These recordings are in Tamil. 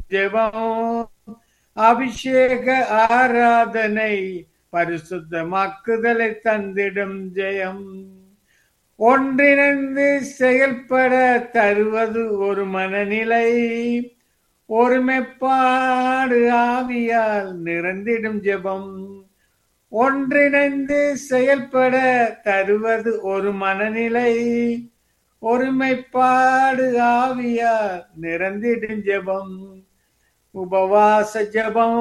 ஜெபம் அபிஷேக ஆராதனை பரிசுத்தமாக்குதலை தந்திடும் ஜெயம் ஒன்றிணைந்து செயல்பட தருவது ஒரு மனநிலை ஒருமைப்பாடு ஆவியால் நிறந்திடும் ஜெபம் ஒன்றிணைந்து செயல்பட தருவது ஒரு மனநிலை ஒருமைப்பாடு ஆவியால் நிறந்திடும் ஜெபம் உபவாச ஜெபம்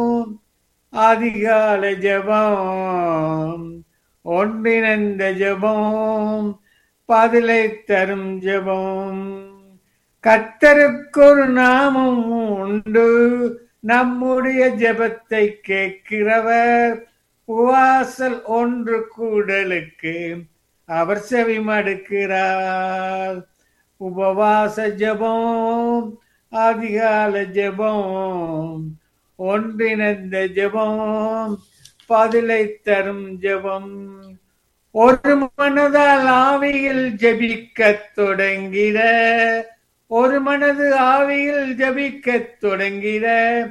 அதிகாலை ஜெபம் ஒன்றிணைந்த ஜெபம் பதிலை தரும் ஜெபம் கத்தருக்கொரு நாமம் உண்டு நம்முடைய ஜெபத்தை கேட்கிறவர் உவாசல் ஒன்று கூடலுக்கு அவர் செவி மடுக்கிறார் உபவாச ஜெபம் அதிகால ஜெபம் ஒன்றிணைந்த ஜெபம் பதிலை தரும் ஜெபம் ஒரு மனதால் ஆவியில் ஜெபிக்கத் தொடங்கிட ஒரு மனது ஆவியில் ஜபிக்கத் தொடங்கிட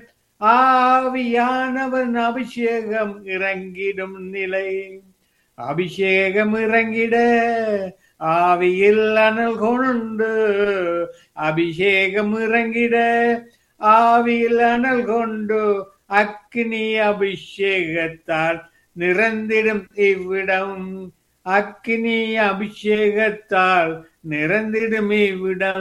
ஆவியானவன் அபிஷேகம் இறங்கிடும் நிலை அபிஷேகம் இறங்கிட ஆவியில் அனல் கொண்டு அபிஷேகம் இறங்கிட ஆவியில் அனல் கொண்டு அக்னி அபிஷேகத்தால் நிறந்திடும் இவ்விடம் அக்னி அபிஷேகத்தால் நிறந்திடும் இவ்விடம்